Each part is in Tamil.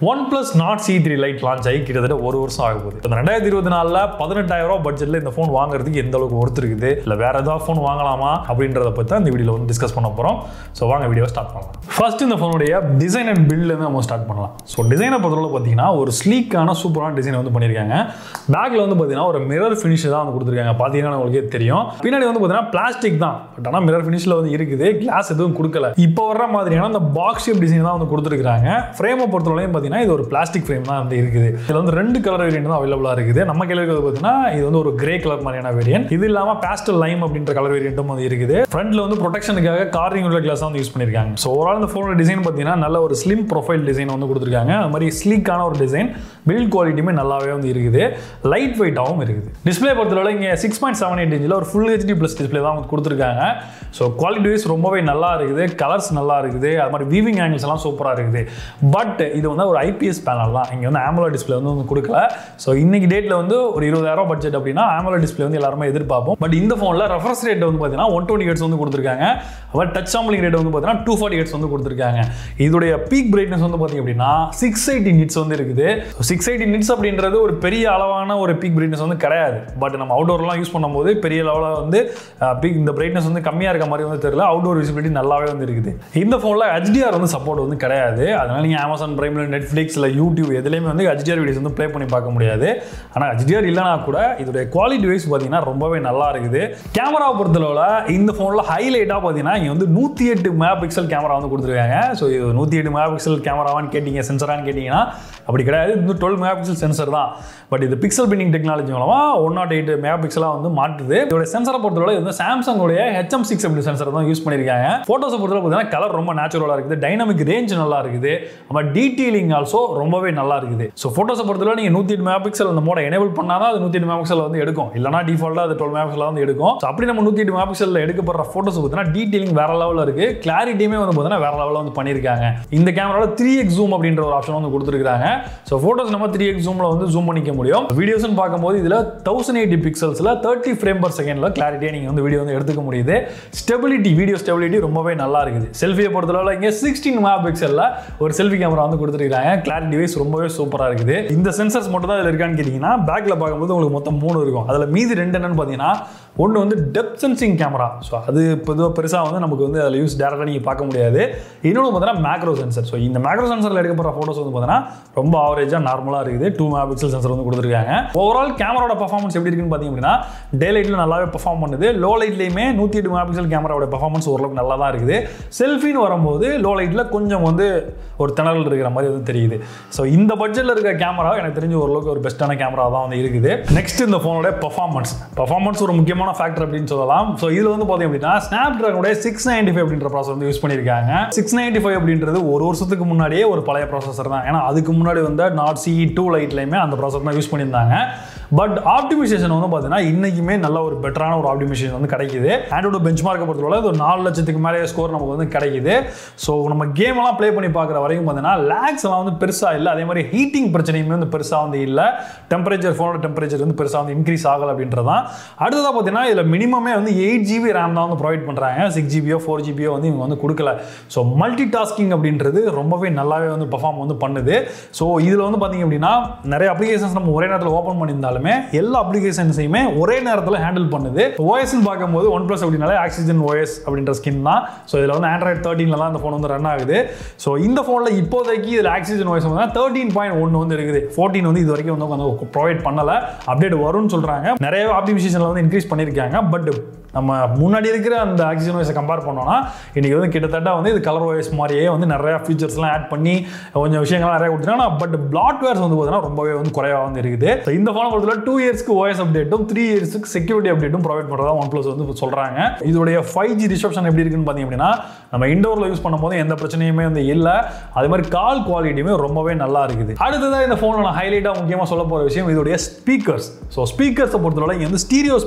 One OnePlus Nord C three Lite launch ஆகி கிட்டத்தட்ட ஒரு வருஷம் ஆக போகுது இந்த ரெண்டாயிரத்தி இருபத்தி நாலில் பதினெட்டாயிரம் ரூபாய் பட்ஜெட்டில் இந்த ஃபோன் வாங்குறதுக்கு எந்த அளவுக்கு ஒர்த்து இருக்குது இல்லை வேற ஏதாவது ஃபோன் வாங்கலாமா அப்படின்றத பற்றி தான் இந்த வீடியோவில் வந்து டிஸ்கஸ் பண்ண போகிறோம் ஸோ வாங்க வீடியோ ஸ்டார்ட் பண்ணலாம் ஃபர்ஸ்ட் இந்த ஃபோனுடைய டிசைன் அண்ட் பில்ட்லேருந்து நம்ம ஸ்டார்ட் பண்ணலாம் ஸோ டிசைனை பொறுத்தவரை பார்த்தீங்கன்னா ஒரு ஸ்லீக்கான சூப்பரான டிசைன் வந்து பண்ணியிருக்காங்க பேக்கில் வந்து பார்த்தீங்கன்னா ஒரு மிரர் ஃபினிஷ் தான் வந்து கொடுத்துருக்காங்க பார்த்தீங்கன்னா உங்களுக்கே தெரியும் பின்னாடி வந்து பார்த்தீங்கன்னா பிளாஸ்டிக் தான் பட் ஆனால் மிரர் ஃபினிஷில் வந்து இருக்குது கிளாஸ் எதுவும் கொடுக்கல இப்போ வர்ற மாதிரியான அந்த பாக்ஸ் ஷேப் டிசைன் தான் வந்து கொடுத்துருக்காங்க ஃப்ரேமை பொறுத்தவரையும் பார்த்தீங்கன்னா இது ஒரு பிளாஸ்டிக் ஃப்ரேம் தான் வந்து இருக்குது இதில் வந்து ரெண்டு கலர் வேரியன்ட் தான் அவைலபிளாக இருக்குது நம்ம கையில் இருக்கிறது பார்த்தீங்கன்னா இது வந்து ஒரு கிரே கலர் மாதிரியான வேரியன்ட் இது இல்லாமல் பேஸ்டல் லைம் அப்படின்ற கலர் வேரியன்ட்டும் வந்து இருக்குது ஃப்ரண்ட்ல வந்து ப்ரொடெக்ஷனுக்காக கார்னிங் உள்ள கிளாஸ் வந்து யூஸ் பண்ணியிருக்காங்க ஸோ ஓவரால் இந்த ஃபோனோட டிசைன் பார்த்தீங்கன்னா நல்ல ஒரு ஸ்லிம் ப்ரொஃபைல் டிசைன் வந்து கொடுத்துருக்காங்க அது மாதிரி ஸ்லீக்கான ஒரு டிசைன் பில்ட் குவாலிட்டியுமே நல்லாவே வந்து இருக்குது லைட் வெயிட்டாகவும் இருக்குது டிஸ்பிளே பொறுத்தவரை இங்கே சிக்ஸ் பாயிண்ட் செவன் எயிட் இன்ச்சில் ஒரு ஃபுல் ஹெச்டி ப்ளஸ் டிஸ்பிளே தான் வந்து கொடுத்துருக்காங்க ஸோ குவாலிட்டி வைஸ் ரொம்பவே நல்லா இருக்குது கலர்ஸ் நல்லா இருக்குது அது மாதிரி வீவிங் ஆங்கிள்ஸ் எல்லாம் சூப்பராக இருக்குது பட் இது வந்து ஒரு ஐபிஎஸ் பேனல் தான் இங்கே வந்து ஆமலோ டிஸ்பிளே வந்து வந்து கொடுக்கல ஸோ இன்னைக்கு டேட்டில் வந்து ஒரு இருபதாயிரம் பட்ஜெட் அப்படின்னா ஆமலோ டிஸ்பிளே வந்து எல்லாருமே எதிர்பார்ப்போம் பட் இந்த ஃபோனில் ரெஃபரன்ஸ் ரேட் வந்து பார்த்தீங்கன்னா ஒன் டுவெண்ட்டி ஹெட்ஸ் வந்து கொடுத்துருக்காங்க அப்புறம் டச் சாம்பிளிங் ரேட் வந்து பார்த்தீங்கன்னா டூ ஃபார்ட்டி ஹெட்ஸ் வந்து கொடுத்துருக்காங்க இதோடைய பீக் பிரைட்னஸ் வந்து பார்த்தீங்க அப்படின்னா சிக்ஸ் எயிட்டி நிட்ஸ் வந்து இருக்குது சிக்ஸ் எயிட்டி நிட்ஸ் அப்படின்றது ஒரு பெரிய அளவான ஒரு பீக் பிரைட்னஸ் வந்து கிடையாது பட் நம்ம அவுடோர்லாம் யூஸ் பண்ணும்போது பெரிய லெவலில் வந்து பீக் இந்த பிரைட்னஸ் வந்து கம்மியாக இருக்க மாதிரி வந்து தெரியல அவுடோர் விசிபிலிட்டி நல்லாவே வந்து இருக்குது இந்த ஃபோனில் ஹெச்டிஆர் வந்து சப்போர்ட் வந்து கிடையாது அதனால நீங்கள் அமேசான் பிரைமில் நெட்ஃப்ளிக்ஸ் இல்லை யூடியூப் எதுலேயுமே வந்து ஹெச்டிஆர் வீடியோஸ் வந்து ப்ளே பண்ணி பார்க்க முடியாது ஆனால் ஹெச்டிஆர் இல்லைனா கூட இதோடைய குவாலிட்டி வைஸ் பார்த்தீங்கன்னா ரொம்பவே நல்லா இருக்குது கேமரா பொறுத்தளவில் இந்த ஃபோனில் ஹைலைட்டாக பார்த்தீங்கன்னா இங்கே வந்து நூற்றி எட்டு மெகா பிக்சல் கேமரா வந்து கொடுத்துருக்காங்க ஸோ இது நூற்றி எட்டு மெகா பிக்சல் கேமராவான்னு கேட்டிங்க சென்சரான்னு கேட்டிங்கன்னா அப்படி கிடையாது இது வந்து டுவெல் மெகா பிக்சல் சென்சர் தான் பட் இது பிக்சல் பின்னிங் டெக்னாலஜி மூலமாக ஒன் நாட் எயிட் மெகா பிக்சலாக வந்து மாட்டுது இதோட சென்சரை பொறுத்தவரை இது வந்து சாம்சங்கோடைய ஹெச்எம் சிக்ஸ் அப்படி சென்சர் தான் யூஸ் பண்ணியிருக்காங்க ஃபோட்டோஸை பொறுத்தவரை பார்த்தீங்கன்னா கலர் ரொம்ப நேச்சுரலாக இருக்குது டைனமிக் ரேஞ்ச் நல்லா இருக்குது அப்புறம் டீட்டெயிலிங் ஆல்சோ ரொம்பவே நல்லா இருக்குது ஸோ ஃபோட்டோஸை பொறுத்தவரை நீங்கள் நூற்றி எட்டு மெகா பிக்சல் அந்த மோட எனேபிள் பண்ணால் தான் அது நூற்றி எட்டு மெகா பிக்சல் வந்து எடுக்கும் இல்லைனா டிஃபால்ட்டாக அது டுவெல் மெகா பிக்சல் வந்து எடுக்கும் ஸோ அப்படி நம்ம நூற்றி எட்டு மெகா பிக்சலில் எடுக்கப்படுற ஃபோட்டோஸ் பார்த்தீங்கன்னா டீட்டெயிலிங் வேற லெவலில் இருக்குது கிளாரிட்டியுமே வந்து பார்த்தீங்கன்னா வேற லெவலில் வந்து பண்ணியிருக்காங்க இந்த கேமராவில் த்ரீ எக்ஸ் ஜூம் அப்படின்ற ஒரு ஆப்ஷன் வந்து கொடுத்துருக்காங்க ஸோ ஃபோட்டோஸ் நம்ம த்ரீ எக்ஸ் ஜூமில் வந்து ஜூம் பண்ணிக்க முடியும் வீடியோஸ்னு பார்க்கும்போது இதில் தௌசண்ட் எயிட்டி பிக்சல்ஸில் தேர்ட்டி ஃப்ரேம் பர் செகண்டில் கிளாரிட்டியாக நீங்கள் வந்து வீடியோ வந்து எடுத்துக்க முடியுது ஸ்டெபிலிட்டி வீடியோ ஸ்டெபிலிட்டி ரொம்பவே நல்லா இருக்குது செல்ஃபியை பொறுத்தளவில் இங்கே சிக்ஸ்டீன் மெகா பிக்சலில் ஒரு செல்ஃபி கேமரா வந்து கொடுத்துருக்காங்க கிளாரிட்டி வைஸ் ரொம்பவே சூப்பராக இருக்குது இந்த சென்சர்ஸ் மட்டும் தான் இதில் இருக்கான்னு கேட்டிங்கன்னா பேக்கில் பார்க்கும்போது உங்களுக்கு மொத்தம் மூணு இருக்கும் அதில் மீதி ரெண்டு என்னன்னு பார்த்தீங்கன்னா ஒன்று வந்து டெப்த் சென்சிங் கேமரா ஸோ அது பொதுவாக பெருசாக வந்து நமக்கு வந்து அதில் யூஸ் டேரெக்டாக நீங்கள் பார்க்க முடியாது இன்னொன்று பார்த்தீங்கன்னா மேக்ரோ சென்சர் ஸோ இந்த மேக்ரோ சென்சரில் எடுக்கப்படுற ஃபோட்டோஸ் வந்து பார்த்தீங்கன்னா ரொம்ப ஆவரேஜாக நார்மலாக இருக்குது டூ மெகா பிக்சல் சென்சர் வந்து கொடுத்துருக்காங்க ஓவரால் கேமராவோட பர்ஃபார்மன்ஸ் எப்படி இருக்குன்னு பார்த்தீங்க அப்படின்னா டே லைட்டில் நல்லாவே பர்ஃபார்ம் பண்ணுது லோ லைட்லேயுமே நூற்றி எட்டு மெகா பிக்சல் கேமராவோட பர்ஃபார்மன்ஸ் ஓரளவுக்கு நல்லா தான் இருக்குது செல்ஃபின்னு வரும்போது லோ லைட்டில் கொஞ்சம் வந்து ஒரு திணறல் இருக்கிற மாதிரி வந்து தெரியுது ஸோ இந்த பட்ஜெட்டில் இருக்க கேமரா எனக்கு தெரிஞ்ச ஓரளவுக்கு ஒரு பெஸ்ட்டான கேமரா தான் வந்து இருக்குது நெக்ஸ்ட் இந்த ஃபோனோட பர்ஃபார்மன்ஸ் பர்ஃபார்மன்ஸ் ஒரு முக்கியமான ஃபேக்டர் அப்படின்னு சொல்லலாம் ஸோ இதில் வந்து பார்த்தீங்க அப்படின்னா ஸ்னாப் ட்ராகனுடைய சிக்ஸ் நைன்டி ஃபைவ் அப்படின்ற ப்ராசஸ் வந்து யூஸ் பண்ணியிருக்காங்க சிக்ஸ் நைன்டி ஃபைவ் அப்படின்றது ஒரு வருஷத்துக்கு முன்னாடியே ஒரு பழைய ப்ராசஸர் தான் ஏன்னா அதுக்கு முன்னாடி வந்து நாட் சி டூ லைட்லையுமே அந்த ப்ராசஸ் தான் யூஸ் பண்ணியிருந்தாங்க பட் ஆப்டிமைசேஷன் வந்து பார்த்தீங்கன்னா இன்னைக்குமே நல்ல ஒரு பெட்டரான ஒரு ஆப்டிமைசேஷன் வந்து கிடைக்குது ஆண்ட்ராய்டு பெஞ்ச் மார்க்கை பொறுத்தவரை ஒரு நாலு லட்சத்துக்கு மேலே ஸ்கோர் நமக்கு வந்து கிடைக்குது ஸோ நம்ம கேம் எல்லாம் ப்ளே பண்ணி பார்க்குற வரைக்கும் பார்த்தீங்கன்னா லேக்ஸ் எல்லாம் வந்து பெருசாக இல்லை அதே மாதிரி ஹீட்டிங் பிரச்சனையுமே வந்து பெருசாக வந்து இல்லை டெம்பரேச்சர் ஃபோனோட டெம்பரேச்சர் வந்து பெருசாக வந்து இன்க்ரீஸ் ஆகலை அப்படின்றது தான் அடுத்ததாக பார்த்தீங்கன்னா இதில் மினிமமே வந்து எயிட் ஜிபி ரேம் தான் வந்து ப்ரொவைட் பண்ணுறாங்க சிக்ஸ் ஜிபியோ ஃபோர் ஜிபியோ வந்து இவங்க வந்து கொடுக்கல ஸோ மல்டி டாஸ்கிங் அப்படின்றது ரொம்பவே நல்லாவே வந்து பர்ஃபார்ம் வந்து பண்ணுது ஸோ இதில் வந்து பார்த்தீங்க அப்படின்னா நிறைய அப்ளிகேஷன்ஸ் நம்ம ஒரே நேரத்தில் ஓப்பன் பண்ணியிருந்தாலுமே எல்லா அப்ளிகேஷன்ஸையுமே ஒரே நேரத்தில் ஹேண்டில் பண்ணுது ஓஎஸ்ன்னு பார்க்கும்போது ஒன் ப்ளஸ் அப்படின்னாலே ஆக்சிஜன் ஓஎஸ் அப்படின்ற ஸ்கின் தான் ஸோ இதில் வந்து ஆண்ட்ராய்ட் தேர்ட்டீனில் தான் இந்த ஃபோன் வந்து ரன் ஆகுது ஸோ இந்த ஃபோனில் இப்போதைக்கு இதில் ஆக்சிஜன் ஓஎஸ் வந்து தேர்ட்டீன் பாயிண்ட் ஒன்று வந்து இருக்குது ஃபோர்டீன் வந்து இது வரைக்கும் வந்து வந்து ப்ரொவைட் பண்ணலை அப்டேட் வரும்னு சொல்கிறாங்க நிறைய ஆப்டிமிஷேஷனில் வந்து இன்க்ரீஸ் பண்ணியிருக்காங்க பட் நம்ம முன்னாடி இருக்கிற அந்த ஆக்சிஜன் ஓஎஸை கம்பேர் பண்ணோம்னா இன்றைக்கி வந்து கிட்டத்தட்ட வந்து இது கலர் ஓஎஸ் மாதிரியே வந்து நிறையா ஃபீச்சர்ஸ்லாம் ஆட் பண்ணி கொஞ்சம் விஷயங்கள்லாம் நிறைய கொடுத்துருக்காங்க பட் பிளாட்வேர்ஸ் வந்து பார்த்தீங்கன்னா ரொம்பவே வந்து குறைவாக வந்து இருக்குது ஸோ இந்த ஃபோனை பொறுத்தவரை டூ இயர்ஸ்க்கு ஓஎஸ் அப்டேட்டும் த்ரீ இயர்ஸ்க்கு செக்யூரிட்டி அப்டேட்டும் ப்ரொவைட் பண்ணுறதா ஒன் ப்ளஸ் வந்து சொல்கிறாங்க இதோடைய ஃபைவ் ஜி ரிசப்ஷன் எப்படி இருக்குன்னு பார்த்தீங்க அப்படின்னா நம்ம இண்டோரில் யூஸ் பண்ணும்போது எந்த பிரச்சனையுமே வந்து இல்லை அதே மாதிரி கால் குவாலிட்டியுமே ரொம்பவே நல்லா இருக்குது அடுத்ததாக இந்த ஃபோனில் நான் ஹைலைட்டாக முக்கியமாக சொல்ல போகிற விஷயம் இதோடைய ஸ்பீக்கர்ஸ் ஸோ ஸ்பீக்கர்ஸை பொறுத்தவரை இங்கே வந்து ஸ்டீரியோ ஸ்பீக்கர்ஸ் வந்து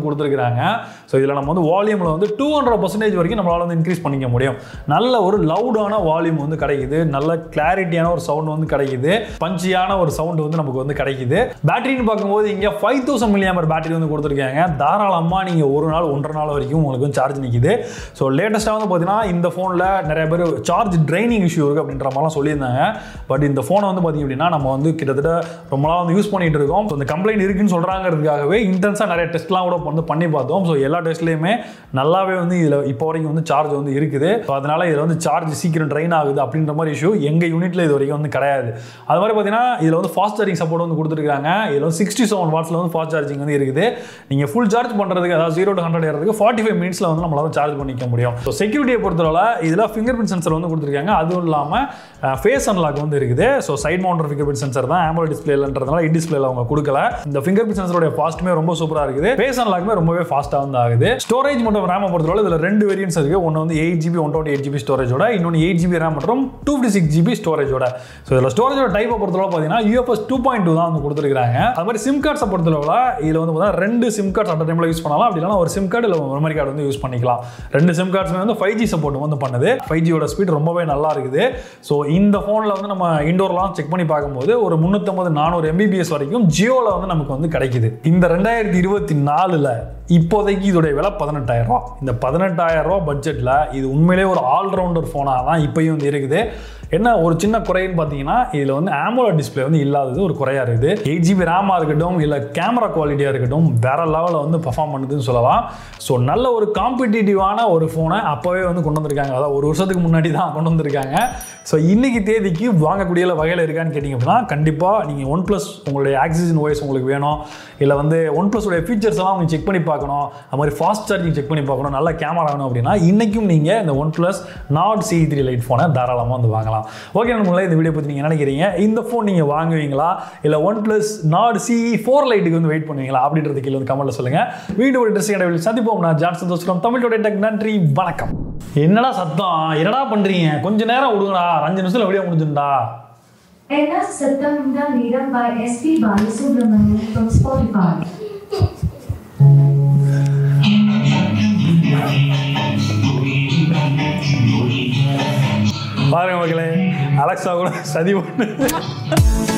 வந்து கொடுத்துருக்காங்க ஸோ இதில் நம்ம வந்து வால்யூமில் வந்து டூ ஹண்ட்ரட் பர்சன்டேஜ் வரைக்கும் நம்மளால் வந்து இன்க்ரீஸ் பண்ணிக்க முடியும் நல்ல ஒரு லவுடான வால்யூம் வந்து கிடைக்குது நல்ல கிளாரிட்டியான ஒரு சவுண்ட் வந்து கிடைக்குது பஞ்சியான ஒரு சவுண்ட் வந்து நமக்கு வந்து கிடைக்குது பேட்டரின்னு பார்க்கும்போது இங்கே ஃபைவ் தௌசண்ட் மில்லியமர் பேட்டரி வந்து கொடுத்துருக்காங்க தாராளமாக நீங்கள் ஒரு நாள் ஒன்றரை நாள் வரைக்கும் உங்களுக்கு வந்து சார்ஜ் நிற்கிது ஸோ லேட்டஸ்ட்டாக வந்து பார்த்தீங்கன்னா இந்த ஃபோனில் நிறைய பேர் சார்ஜ் ட்ரைனிங் இஷ்யூ இருக்குது அப்படின்ற மாதிரிலாம் சொல்லியிருந்தாங்க பட் இந்த ஃபோனை வந்து பார்த்தீங்க அப்படின்னா நம்ம வந்து கிட்டத்தட்ட ரொம்ப நாள் வந்து யூஸ் பண்ணிட்டு இருக்கோம் ஸோ இந்த கம்ப்ளைண்ட் இருக்குன்னு சொல்கிறாங்கிறதுக்காகவே இன்டென்ஸாக நிறைய டெஸ்ட்லாம் கூட வந்து பண்ணி பார்த்தோம் ஸோ எல்லா டெஸ்ட்லேயுமே நல்லாவே வந்து இதில் இப்போ வரைக்கும் வந்து சார்ஜ் வந்து இருக்குது ஸோ அதனால இதில் வந்து சார்ஜ் சீக்கிரம் ட்ரைன் ஆகுது அப்படின்ற மாதிரி இஷ்யூ எங்கள் யூனிட்டில் இது வரைக்கும் வந்து கிடையாது அது மாதிரி பார்த்தீங்கன்னா இதில் வந்து ஃபாஸ்ட் சார்ஜிங் சப்போர்ட் வந்து கொடுத்துருக்காங்க இதில் வந்து சிக்ஸ்டி செவன் வாட்ஸில் வந்து ஃபாஸ்ட் சார்ஜிங் வந்து இருக்குது நீங்கள் ஃபுல் சார்ஜ் பண்ணுறதுக்கு அதாவது ஜீரோ டு ஹண்ட்ரட் ஏறதுக்கு ஃபார்ட்டி ஃபைவ் மினிட்ஸில் வந்து நம்மளால சார்ஜ் பண்ணிக்க முடியும் ஸோ செக்யூரிட்டியை பொறுத்தவரை இதில் ஃபிங்கர் பிரிண்ட் சென்சர் வந்து கொடுத்துருக்காங்க அதுவும் இல்லாமல் ஃபேஸ் அன்லாக் வந்து இருக்குது so side mounted fingerprint sensor தான் ஆமோல டிஸ்பிளேலன்றதுனால இன் டிஸ்பிளேல அவங்க கொடுக்கல இந்த ஃபிங்கர் பிரிண்ட் சென்சரோட ஃபாஸ்ட்டுமே ரொம்ப சூப்பராக இருக்குது ஃபேஸ் அன்லாக்மே ரொம்பவே ஃபாஸ்ட்டாக வந்து ஆகுது ஸ்டோரேஜ் மற்றும் ரேமை பொறுத்தவரை இதில் ரெண்டு வேரியன்ஸ் இருக்கு ஒன்று வந்து eight GB one twenty eight GB ஸ்டோரேஜோட இன்னொன்று எயிட் ஜிபி ரேம் மற்றும் டூ ஃபிஃப்டி சிக்ஸ் ஜிபி ஸ்டோரேஜோட ஸோ இதில் ஸ்டோரேஜோட டைப்பை பொறுத்தவரை பார்த்தீங்கன்னா யூஎஃப்எஸ் டூ பாயிண்ட் டூ தான் வந்து கொடுத்துருக்காங்க அது மாதிரி சிம் கார்ட்ஸை பொறுத்தளவில் இதில் வந்து பார்த்தீங்கன்னா ரெண்டு சிம் கார்ட்ஸ் அட் டைமில் யூஸ் பண்ணலாம் அப்படி இல்லைனா ஒரு சிம் கார்டு இல்லை மெமரி கார்டு வந்து யூஸ் பண்ணிக்கலாம் ரெண்டு சிம் கார்ட்ஸுமே வந்து ஃபைவ் ஜி சப்போர்ட் வந்து பண்ணுது ஃபைவ் ஜியோட ஸ்பீட் ரொம்பவே நல்லா இருக்குது ஸோ இந்த ஃபோனில் வந்து நம்ம இண்டோர்லாம் செக் பண்ணி பார்க்கும்போது ஒரு முந்நூற்றம்பது நானூறு எம்பிபிஎஸ் வரைக்கும் ஜியோவில் வந்து நமக்கு வந்து கிடைக்குது இந்த ரெண்டாயிரத்தி இருபத்தி நாலில் இப்போதைக்கு இதோடைய விலை பதினெட்டாயிரம் ரூபா இந்த பதினெட்டாயிரம் ரூபா பட்ஜெட்டில் இது உண்மையிலேயே ஒரு ஆல்ரவுண்டர் ஃபோனாக தான் இப்போயும் வந்து இருக்குது என்ன ஒரு சின்ன குறைன்னு பார்த்தீங்கன்னா இதில் வந்து ஆமோலா டிஸ்பிளே வந்து இல்லாதது ஒரு குறையாக இருக்குது எயிட் ஜிபி ரேமாக இருக்கட்டும் இல்லை கேமரா குவாலிட்டியாக இருக்கட்டும் வேற லெவலில் வந்து பர்ஃபார்ம் பண்ணுதுன்னு சொல்லலாம் ஸோ நல்ல ஒரு காம்படிட்டிவான ஒரு ஃபோனை அப்போவே வந்து கொண்டு வந்திருக்காங்க அதாவது ஒரு வருஷத்துக்கு முன்னாடி தான் கொண்டு வந்திருக்காங்க ஸோ இன்னைக்கு தேதிக்கு வாங்கக்கூடிய வகையில் இருக்கான்னு கேட்டிங்க அப்படின்னா கண்டிப்பாக நீங்கள் ஒன் ப்ளஸ் உங்களுடைய ஆக்சிஜன் ஓஎஸ் உங்களுக்கு வேணும் இல்லை வந்து ஒன் ப்ளஸ் உடைய ஃபீச்சர்ஸ் எல்லாம் நீங்கள் செக் பண்ணி பார்க்கணும் அது மாதிரி ஃபாஸ்ட் சார்ஜிங் செக் பண்ணி பார்க்கணும் நல்ல கேமரா வேணும் அப்படின்னா இன்றைக்கும் நீங்கள் இந்த one plus Nord C three lite ஃபோனை தாராளமாக வந்து வாங்கலாம் ஓகே நம்மளே இந்த வீடியோ பற்றி நீங்கள் நினைக்கிறீங்க இந்த ஃபோன் நீங்கள் வாங்குவீங்களா இல்லை one plus Nord CE four லைட்டுக்கு வந்து வெயிட் பண்ணுவீங்களா அப்படின்றது கீழே வந்து கமெண்ட்டில் சொல்லுங்கள் வீடியோ ஒரு ட்ரெஸ் இடைவெளி சந்திப்போம் நான் ஜான்சன் தோஸ்ரம் தமிழோட டெக் நன்றி வணக்கம் என்னடா சத்தம் என்னடா பண்ணுறீங்க கொஞ்ச நேரம் விடுங்கடா அஞ்சு நிமிஷத்தில் வீடியோ முடிஞ்சுண்டா Ella Satamunda Neeram by S.P. Balasubramanian from Spotify. பாருங்க மக்களே அலெக்ஸா கூட சதி பண்ணு